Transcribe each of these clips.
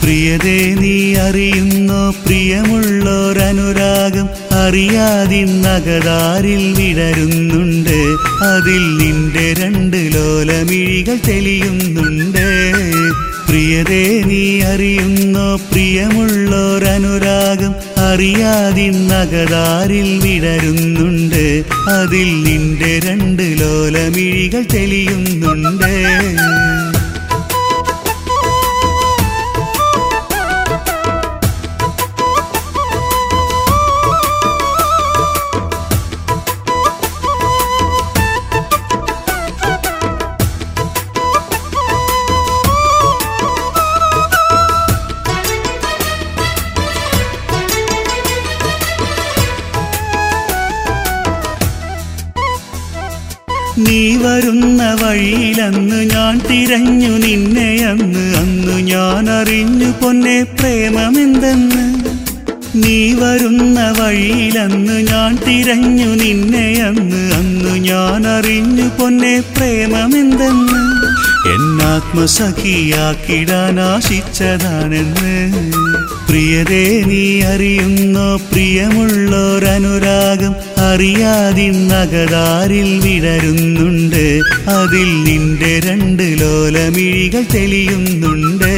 പ്രിയതേ നീ അറിയുന്നോ പ്രിയമുള്ളോരനുരാഗം അറിയാതിന്നകതാരിൽ വിടരുന്നുണ്ട് അതിൽ നിന്റെ രണ്ട് ലോലമിഴികൾ തെളിയുന്നുണ്ട് പ്രിയതേ നീ അറിയുന്നോ പ്രിയമുള്ളോരനുരാഗം അറിയാതിന്നകതാരിൽ വിടരുന്നുണ്ട് അതിൽ നിന്റെ രണ്ട് ലോലമിഴികൾ തെളിയുന്നുണ്ട് നീ വരുന്ന വഴിയിലന്ന് ഞാൻ തിരഞ്ഞു നിന്നെ അന്ന് അന്നു ഞാൻ അറിഞ്ഞു പൊന്നെ പ്രേമമെന്തെന്ന് നീ വരുന്ന വഴിയിലന്ന് ഞാൻ തിരഞ്ഞു നിന്നെ അന്ന് അന്നു ഞാൻ അറിഞ്ഞു പൊന്നെ പ്രേമമെന്തെന്ന് എന്നാത്മസഖിയാക്കിടാൻ ആശിച്ചതാണെന്ന് പ്രിയതേ നീ അറിയുന്നോ പ്രിയമുള്ളോരനുരാഗം അറിയാതിന്നകതാരിൽ വിടരുന്നുണ്ട് അതിൽ നിന്റെ രണ്ട് ലോലമിഴികൾ തെളിയുന്നുണ്ട്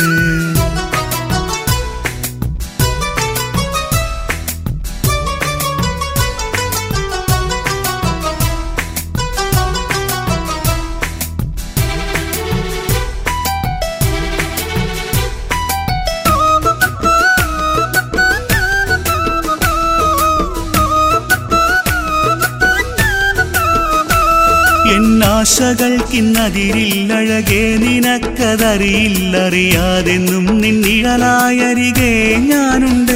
എന്നാശകൾക്കിന്നതിരില്ലഴകേ നിനക്കതറിയില്ലറിയാതെന്നും നിന്നിഴലായരികെ ഞാനുണ്ട്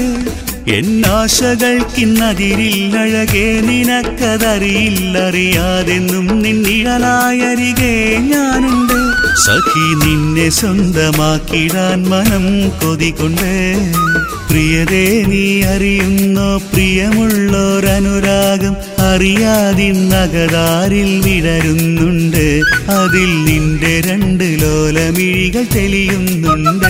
എന്നാശകൾക്കിന്നതിരില്ലഴകേ നിനക്കതറിയില്ലറിയാതെന്നും നിന്നിഴലായരികെ ഞാനുണ്ട് സഖി നിന്നെ സ്വന്തമാക്കിടാൻ മനം കൊതികൊണ്ട് പ്രിയതേ നീ അറിയുന്നോ പ്രിയമുള്ളോരനുരാഗം അറിയാതിന്നകതാരിൽ വിടരുന്നുണ്ട് അതിൽ നിന്റെ രണ്ട് ലോലമിഴികൾ തെളിയുന്നുണ്ട്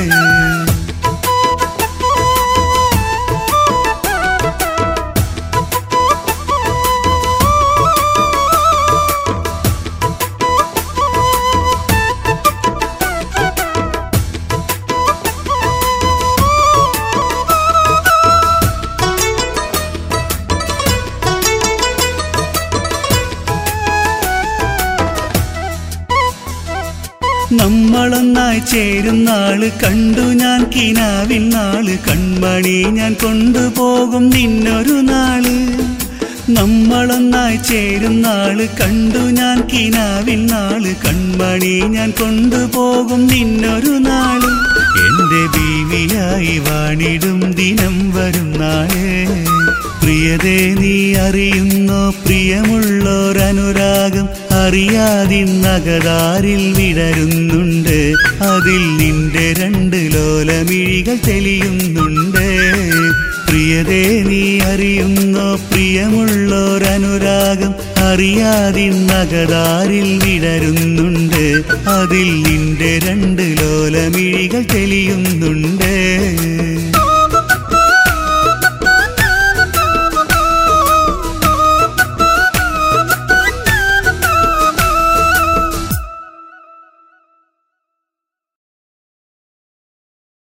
നമ്മളൊന്നായി ചേരുന്നാള് കണ്ടു ഞാൻ കിനാവിൻ നാള് കൺമണി ഞാൻ കൊണ്ടുപോകും നിന്നൊരു നാള് നമ്മളൊന്നായി ചേരുന്നാള് കണ്ടു ഞാൻ കിനാവിൻ നാള് കൺമണി ഞാൻ കൊണ്ടുപോകും നിന്നൊരു നാള് എന്റെ ബീവിയായി വാണിടും ദിനം വരും നാളെ പ്രിയതേ നീ അറിയുന്നോ പ്രിയമുള്ളോരനുരാഗം അറിയാതിന്നകതാരിൽ വിടരുന്നുണ്ട് അതിൽ നിന്റെ രണ്ട് ലോലമിഴികൾ തെളിയുന്നുണ്ട് പ്രിയതേ നീ അറിയുന്നോ പ്രിയമുള്ളോരനുരാഗം അറിയാതിന്നകതാരിൽ വിടരുന്നുണ്ട് അതിൽ നിന്റെ രണ്ട് ലോലമിഴികൾ തെളിയുന്നുണ്ട്